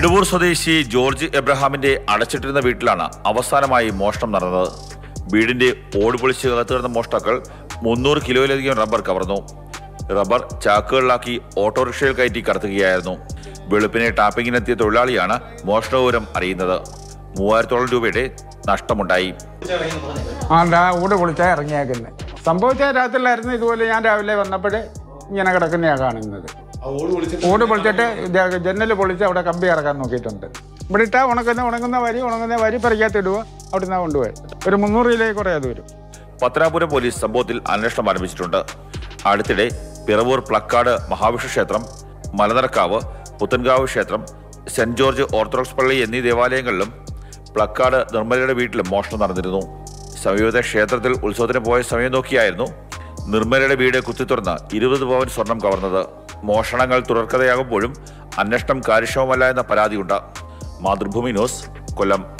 ഇടവൂർ സ്വദേശി ജോർജ് എബ്രഹാമിന്റെ അടച്ചിട്ടിരുന്ന വീട്ടിലാണ് അവസാനമായി മോഷണം നടന്നത് വീടിന്റെ ഓട് പൊളിച്ച് കത്തുകിടന്ന മോഷ്ടാക്കൾ മുന്നൂറ് കിലോയിലധികം റബ്ബർ കവർന്നു റബ്ബർ ചാക്കുകളിലാക്കി ഓട്ടോറിക്ഷയിൽ കയറ്റി കടത്തുകയായിരുന്നു വെളുപ്പിനെ ടാപ്പിങ്ങിനെത്തിയ തൊഴിലാളിയാണ് മോഷണവിവരം അറിയുന്നത് മൂവായിരത്തോളം രൂപയുടെ നഷ്ടമുണ്ടായി ആ ദാ ഊട് പൊളിച്ചാൽ ഇറങ്ങിയേക്കുന്നത് സംഭവിച്ച രാത്രിയിലായിരുന്നു ഇതുപോലെ ഞാൻ രാവിലെ വന്നപ്പോഴേ ഇങ്ങനെ കിടക്കുന്നതാണ് കാണുന്നത് ഊട് പൊളിച്ചിട്ട് ജന്നൽ പൊളിച്ച് അവിടെ കമ്പി ഇറക്കാൻ നോക്കിയിട്ടുണ്ട് ഇവിടെ ഇട്ടാൽ ഉണക്കുന്ന ഉണങ്ങുന്ന വരി ഉണങ്ങുന്ന വരി പറിക്കാത്ത ഇടുക അവിടെ നിന്ന് കൊണ്ടുപോയി ഒരു മുന്നൂറ് കിലോയിൽ കുറേ അത് വരും പത്തനാപുരം പോലീസ് സംഭവത്തിൽ അന്വേഷണം ആരംഭിച്ചിട്ടുണ്ട് അടുത്തിടെ പിറവൂർ പ്ലക്കാട് മഹാവിഷ്ണു ക്ഷേത്രം മലനടക്കാവ് പുത്തൻകാവ് ക്ഷേത്രം സെന്റ് ജോർജ് ഓർത്തഡോക്സ് പള്ളി എന്നീ ദേവാലയങ്ങളിലും പ്ലക്കാട് നിർമ്മലയുടെ വീട്ടിലും മോഷണം നടന്നിരുന്നു സമീപത്തെ ക്ഷേത്രത്തിൽ ഉത്സവത്തിന് പോയ സമയം നോക്കിയായിരുന്നു നിർമ്മലയുടെ വീട് കുത്തിത്തുറന്ന് ഇരുപത് പവൻ സ്വർണം കവർന്നത് മോഷണങ്ങൾ തുടർക്കഥയാകുമ്പോഴും അന്വേഷണം കാര്യക്ഷമമല്ല എന്ന പരാതിയുണ്ട് മാതൃഭൂമി ന്യൂസ് കൊല്ലം